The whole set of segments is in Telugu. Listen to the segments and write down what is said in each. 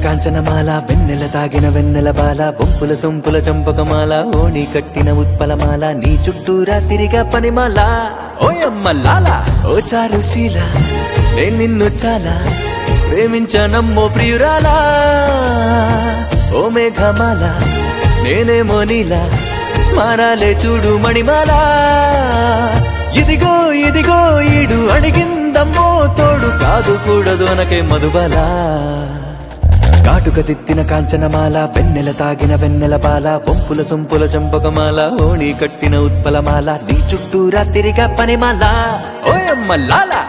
కాంచనమాల వెన్నెల తాగిన వెన్నెల బాల వంపుల సొంపుల చంపకమాల ఓణి కట్టిన ఉత్పలమాల నీ చుట్టూరా తిరిగా పనిమాల ఓయమ్మ లాల ఓ చారుశీల నేను నిన్ను చాలా ప్రేమించనమ్మో ప్రియురాలా ఓ మేఘమాల నేనేమో నీలా మారాలే చూడు మణిమాల ఇదిగో ఇదిగో ఈడు అడిగిందమ్మో తోడు కాదు కూడదు అనకే మధుబాల కాటుక తిత్తిన కాంచనమాల వెన్నెల తాగిన వెన్నెల బాల వంపుల సొంపుల చంపకమాల ఓణి కట్టిన ఉత్పలమాల నీ చుట్టూరా తిరిగా పనిమాల ఓయమ్మ లాలా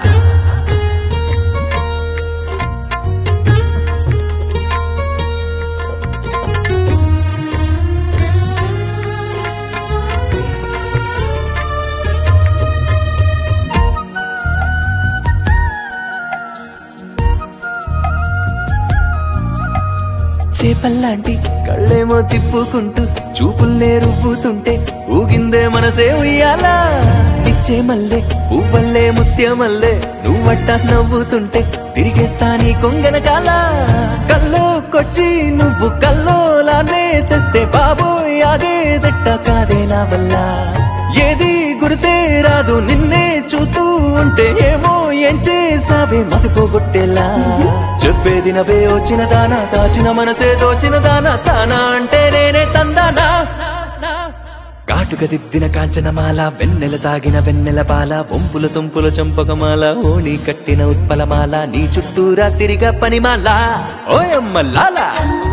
చేపల్లాంటి కళ్ళేమో తిప్పుకుంటూ చూపుల్లే రువ్వుతుంటే ఊగిందే మనసే ఉయ్యాలా ఇచ్చే మల్లె పువ్వల్లే ముత్యమల్లే నువ్వట్ట నవ్వుతుంటే తిరిగేస్తా నీ కొంగన కాల కల్లో కొచ్చి నువ్వు కల్లోలానే తెస్తే బాబోయ్ ఆగేదట్ట కాదే నా వల్ల ఏది గురితే రాదు నిన్నే చూస్తూ ఉంటే ఏమో ఏం చేసావే మతిపోగొట్టేలా చెప్పేది నవే వచ్చిన దానా దాచిన మనసే దోచిన దానా తానా అంటే నేనే తందానా కాటుక దిద్దిన కాంచనమాల వెన్నెల తాగిన వెన్నెల బాల వంపుల సొంపుల చంపకమాల ఓణి కట్టిన ఉత్పలమాల నీ చుట్టూరా తిరిగా పనిమాల ఓయమ్మ లాలా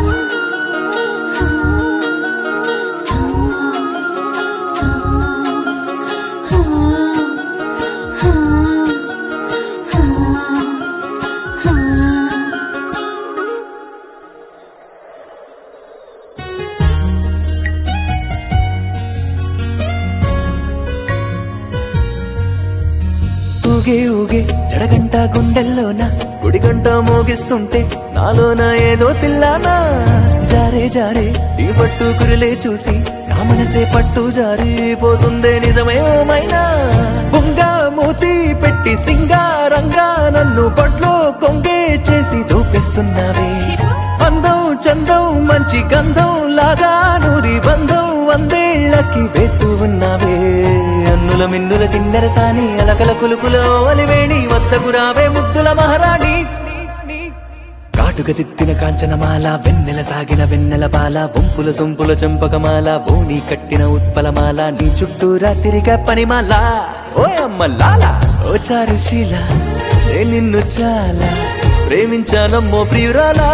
ఊగే ఊగే జడగంట గుండెల్లోన గుడిగంట మోగిస్తుంటే నాలోన ఏదో తిల్లానా జారే జారే ఈ పట్టు కురిలే చూసి నా మనసే పట్టు జారిపోతుందే నిజమే మైనా బుంగా మూతి పెట్టి సింగారంగా నన్ను పట్లో కొంగే చేసి దూపిస్తున్నావే అందం చందం మంచి గంధం లాగా నూరి బంధం వందేళ్లకి వేస్తూ ఉన్నావే అన్నుల మిన్నుల కిన్నెర సాని అలకల కులుకులో అలివేణి వద్దకు రావే ముద్దుల మహారాణి కాటుక తిత్తిన కాంచనమాల వెన్నెల తాగిన వెన్నెల బాల వంపుల సొంపుల చంపకమాల ఓణి కట్టిన ఉత్పలమాల నీ చుట్టూరా తిరిగా పనిమాల ఓ అమ్మ లాల ఓ చారుశీల నే నిన్ను చాలా ప్రేమించానమ్మో ప్రియురాలా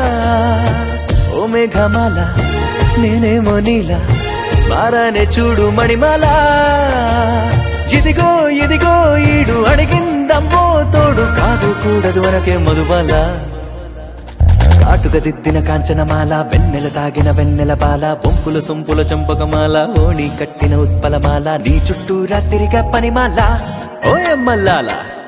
ఓ మేఘమాల నేనేమో నీలా మారానే చూడు మణిమాల ఇదిగో ఇదిగో ఈడు అడిగిందమ్మో తోడు కాదు కూడదు అనకే మధుబాల కాటుక దిద్దిన కాంచనమాల వెన్నెల తాగిన వెన్నెల బాల వంపుల సొంపుల చంపకమాల ఓణి కట్టిన ఉత్పలమాల నీ చుట్టూరా తిరిగా పనిమాల ఓయమ్మల్లాల